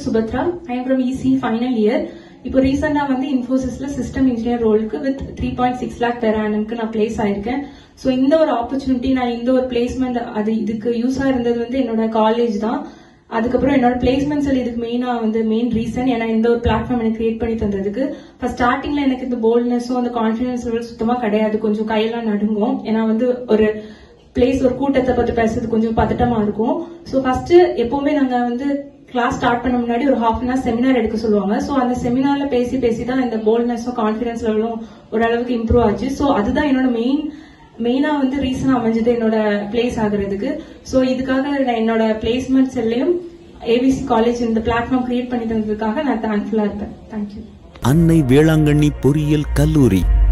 Subhadra I am from ECE final year இப்போ ரீசெண்டா வந்து இன்ஃபோசிஸ்ல சிஸ்டம் இன்ஜினியர் ரோலுக்கு with three point six lakh per ஆனம்க்கு நான் பிளேஸ் ஆயிருக்கேன் ஸோ இந்த ஒரு ஆப்பர்ச்சுனிட்டி நான் இந்த ஒரு பிளேஸ்மெண்ட் அது இதுக்கு யூஸா இருந்தது வந்து என்னோட காலேஜ் தான் அதுக்கப்புறம் என்னோட பிளேஸ்மெண்ட்ஸ் இதுக்கு மெயினா வந்து மெயின் ரீசன் ஏன்னா இந்த ஒரு பிளாட்ஃபார்ம் எனக்கு கிரியேட் பண்ணி தந்ததுக்கு ஃபர்ஸ்ட் ஸ்டார்டிங்ல எனக்கு இந்த போல்ட்னஸும் அந்த கான்ஃபிடன்ஸ் லெவல் சுத்தமா கிடையாது கொஞ்சம் கையெல்லாம் நடுங்கும் ஏன்னா வந்து ஒரு பிளேஸ் ஒரு கூட்டத்தை பத்தி பேசுறது கொஞ்சம் பதட்டமா இருக்கும் ஸோ ஃபர்ஸ்ட் எப்பவுமே நாங்க வந்து கிளாஸ் ஸ்டார்ட் பண்ண முன்னாடி ஒரு ஹாஃப் அன் ஹவர் செமினார் எடுக்க சொல்லுவாங்க ஸோ அந்த செமினார்ல பேசி பேசி தான் இந்த போல்ட்னஸும் கான்ஃபிடன்ஸ் லெவலும் ஓரளவுக்கு இம்ப்ரூவ் ஆச்சு ஸோ அதுதான் என்னோட மெயின் மெயினா வந்து ரீசன் அமைஞ்சது என்னோட பிளேஸ் ஆகுறதுக்கு ஸோ இதுக்காக நான் என்னோட பிளேஸ்மெண்ட்ஸ் எல்லையும் ஏபிசி காலேஜ் இந்த பிளாட்ஃபார்ம் கிரியேட் பண்ணி தந்ததுக்காக நான் தேங்க்ஃபுல்லா இருப்பேன் தேங்க்யூ அன்னை வேளாங்கண்ணி பொறியியல் கல்லூரி